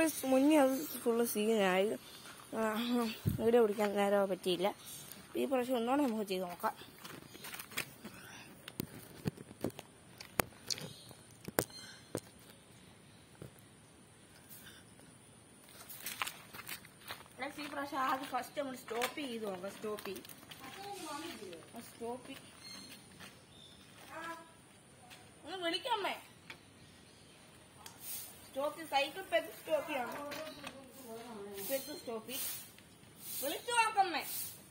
Guys മുന്നേ അത് full സീനായി video പിടിക്കാൻ നേരം പറ്റിയില്ല ഈ പ്രാവശ്യം ഒന്നുകൂടെ നമുക്ക് ചെയ്ത് നോക്കാം Guys, ഈ പ്രാവശ്യം ആദ്യം ഫസ്റ്റ് നമ്മൾ സ്റ്റോപ്പ് ചെയ്ത് നോക്കാം സ്റ്റോപ്പ് ചെയ്യും സ്റ്റോപ്പ് ഒന്ന് വിളിക്കമ്മേ സ്റ്റോപ്പ് സൈക്കിൾ പെറ്റ് സ്റ്റോപ്പ് ചെയ്യണം പെറ്റ് സ്റ്റോപ്പ് വിളിച്ചു നോക്കമ്മേ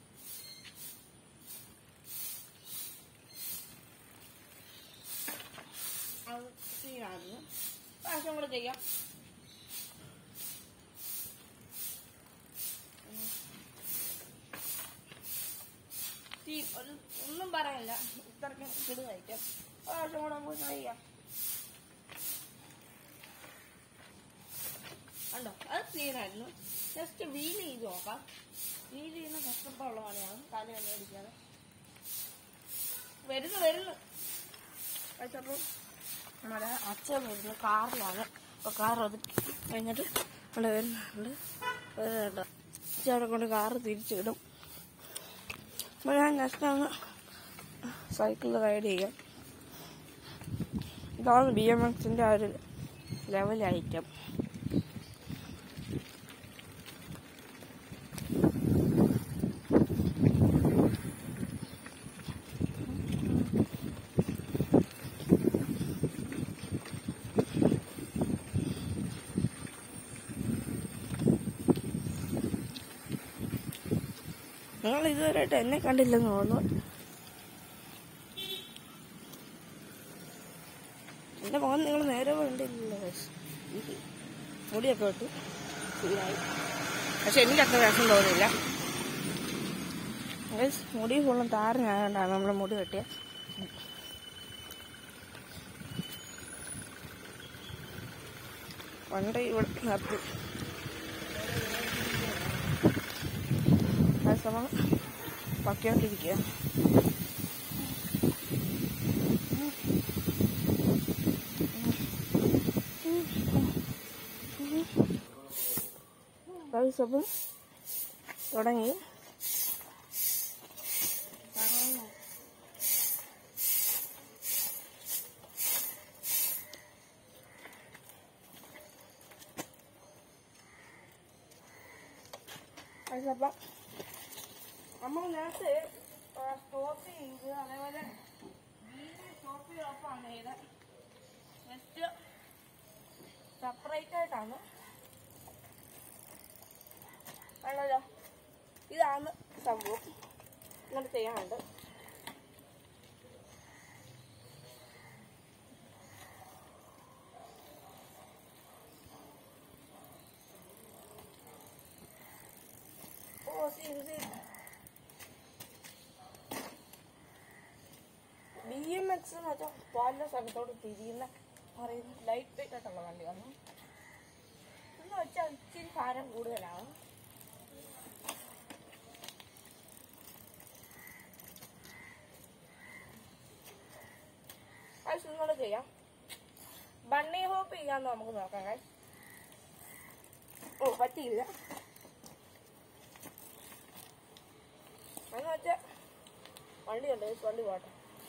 അത് സീനായിരുന്നു പ്രാവശ്യം കൂടെ ചെയ്യാം തീ ഒരു ഒന്നും പറയാനില്ല ഇത്രയ്ക്കും കിടു കഴിക്കാം പ്രാവശ്യം കൂടെ നമുക്ക് try ചെയ്യാം ഉണ്ടോ അത് സീനായിരുന്നു ജസ്റ്റ് വീൽ ചെയ്ത് നോക്കാം വീൽ ചെയ്യുന്ന കഷ്ടപ്പാടുള്ള പണിയാണ് തല തന്നെ അടിക്കാതെ വരുന്നു വരുന്നു കഴിച്ചപ്പോൾ നമ്മുടെ അച്ഛൻ വരുന്നു കാറിലാണ് അപ്പോൾ കാർ ഒതുക്കി കഴിഞ്ഞിട്ട് ഇവിടെ വരുന്നുണ്ട് വരുന്നുണ്ട് അച്ഛൻ അവിടെ കൊണ്ട് കാറ് തിരിച്ചിടും അപ്പോൾ ഞാൻ ജസ്റ്റ് ഒന്ന് സൈക്കിളിൽ റൈഡ് ചെയ്യാം ഇതാണ് ബി എം എക്സിൻ്റെ ആ ഒരു ലെവൽ ഐറ്റം നിങ്ങൾ ഇതുവരെയായിട്ട് എന്നെ കണ്ടില്ലെന്ന് തോന്നുന്നു എന്റെ മുഖം നിങ്ങൾ നേരെ കണ്ടില്ലല്ലോ guys. ഈ മുടിയൊക്കെ ഇട്ടു ശരിയായി പക്ഷെ എനിക്ക് അത്ര രസം തോന്നില്ല Guys, മുടി ഫുള്ളും താരനായതുകൊണ്ടാണ് നമ്മൾ മുടി കെട്ടിയ പണ്ട് ഇവിടെ നിർത്തി ആ സമയം പക്കിയോണ്ടിരിക്കുക അപ്പം തുടങ്ങി അപ്പം നമ്മൾ നേരത്തെ സ്റ്റോപ്പ് ചെയ്ത് അതേപോലെ സ്റ്റോപ്പ് ചെയ്തപ്പോഴാണ് ചെയ്ത് ജസ്റ്റ് സെപ്പറേറ്റ് ആയിട്ടാണ് ആണല്ലോ ഇതാണ് സംഭവം ഇങ്ങനെ ചെയ്യാനുണ്ട് ഓ scene scene B M X എന്ന് വെച്ചാൽ പല സ്ഥലത്തോട് തിരിയുന്ന പറയുന്ന ലൈറ്റ് വെയിറ്റ് ആയിട്ടുള്ള വണ്ടിയാണ് എന്ന് വെച്ചാൽ ഇച്ചിരി ഭാരം കൂടുതലാണ് അത് നിങ്ങളോട് ചെയ്യാം ബണ്ണി ഹോപ്പ് ചെയ്യാന്ന് നമുക്ക് നോക്കാം guys. ഓ പറ്റിയില്ല എന്ന് വെച്ചാൽ വണ്ടി ഉണ്ട് guys, വണ്ടി പോട്ടെ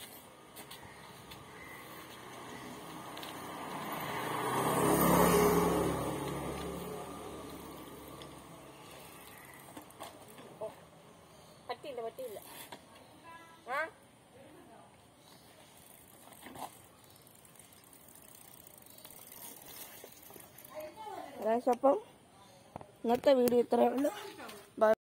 ഓ, പറ്റിയില്ല പറ്റിയില്ല ആ അപ്പം ഇന്നത്തെ വീഡിയോ ഇത്രയേ ഉള്ളൂ